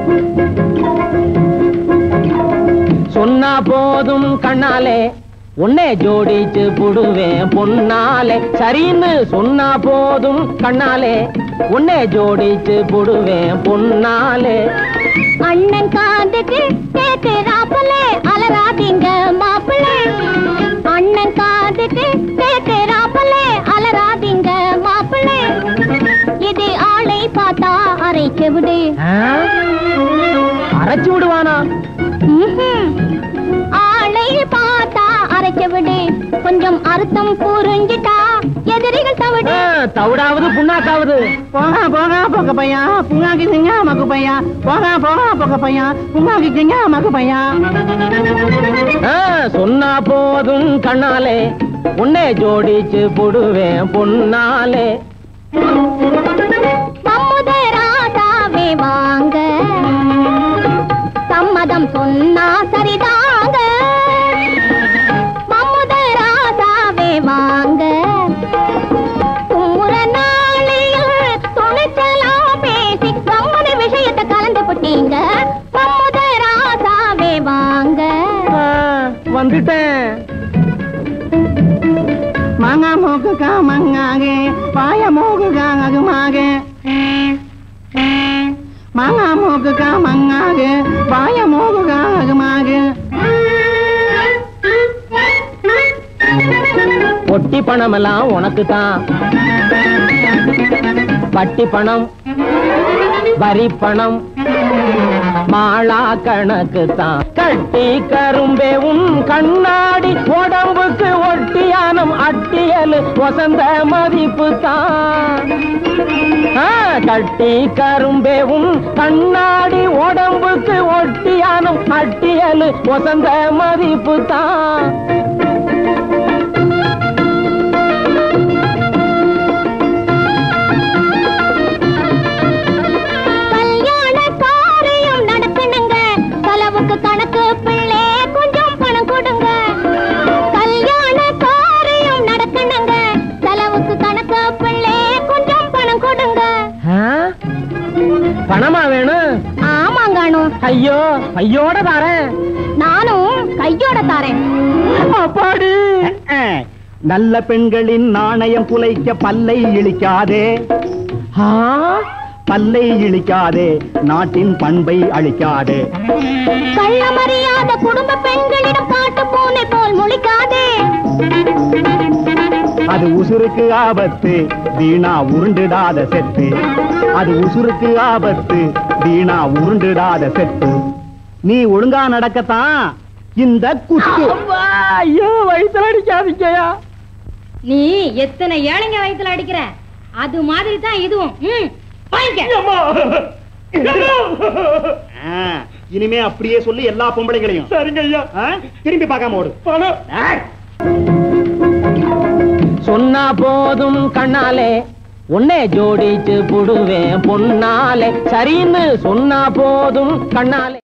சொன்னா போதும் கண்ணாலே உன்னை ஜோடிச்சு புடுவேன் பொன்னாலே சரின்னு சொன்னா போதும் கண்ணாலே உன்னை ஜோடிச்சு புடுவேன் பொன்னாலே அண்ணன் காதுக்கு கேக்குறாப்புலே அலராதீங்க மாப்பிள்ளை அண்ணன் காதுக்கு கேக்குறாப்புலே அலராதீங்க மாப்பிள்ளை இது ஆளை பார்த்தா அரைச்சு விடு ஆ? அரைச்சு விடுவானா ம்ஹும். ஆளை பார்த்தா அரைச்சு விடு கொஞ்சம் அர்த்தம் புரிஞ்சிட்டா எதிரிகள் தவிடு ஆ, தவிடாவது புண்ணாக்காவது போக போக பொக்க பையா புங்காக்கி சிங்க மக்கு பையா போக போக பொக்க பையா புங்காக்கி சிங்க மக்கு பையா ஆ, சொன்னா போதும் கண்ணாலே உன்னை ஜோடிச்சு புடுவேன் பொன்னாலே சம்முதராதாவே வாங்க சம்மதம் சொன்னா சரிதாங்க மம்முதராதாவே வாங்க தும்முற நாளையில் துணிச்சலா பேசி கம்மன விஷயத்தை கலந்து போட்டீங்க மம்முதராதாவே வாங்க ஆ, வந்துட்டேன் மாங்கா மூக்கு கா மங்காகே பாய மூக்கு கா அகுமாகே மாங்கா மூக்கு கா மங்காகே பாய மூக்கு கா அகுமாகே பொட்டி பணமெல்லாம் உனக்கு தான் பட்டி பணம் வரி பணம் மாளா கணக்கு தான் கட்டி கரும்பே உன் கண்ணாடி உடம்புக்கு ஒட்டியானம் அட்டியல் வசந்த மதிப்பு தான் ஆ, கட்டி கரும்பே உன் கண்ணாடி உடம்புக்கு ஒட்டியானம் அட்டியல் வசந்த மதிப்பு தான் கல்யாண காரியம் நடக்கணுங்க செலவுக்கு கணக்கு பிள்ளை கொஞ்சம் பணம் கொடுங்க கல்யாண காரியம் நடக்கணுங்க செலவுக்கு கணக்கு பிள்ளை கொஞ்சம் பணம் கொடுங்க ஆ? பணமா வேணும் ஆமாங்கானு ஐயோ ஐயோட தாரேன் நானும் கையோட தாரேன் அப்பாடி நல்ல பெண்களின் நாணயம் குலைக்க பல்லை இழிக்காதே ஆ? பல்லை இழிக்காதே நாட்டின் பண்பை அழிக்காதே கள்ளமறியாத குடும்ப பெண்களிடம் காட்டு பூனை போல் முழிக்காதே அது உசுருக்கு ஆபத்து வீணா உருண்டுடாத செத்து அது உசுருக்கு ஆபத்து வீணா உருண்டுடாத செத்து நீ ஒழுங்கா நடக்கத்தான் இந்த குத்து அம்மா, ஐயோ வயித்துல அடிக்காதீங்கயா நீ எத்தனை ஏழைங்க வயித்துல அடிக்கிற அது மாதிரி தான் இதுவும் ம், வாங்கிக்க ஆ, இனிமே அப்படியே சொல்லி எல்லா பொம்பளைகளையும் சரிங்க ஐயா ஆ, திரும்பி பார்க்காம ஓடு பணம் ஏய், சொன்னா போதும் கண்ணாலே உன்னை ஜோடிச்சு புடுவேன் பொன்னாலே சரின்னு சொன்னா போதும் கண்ணாலே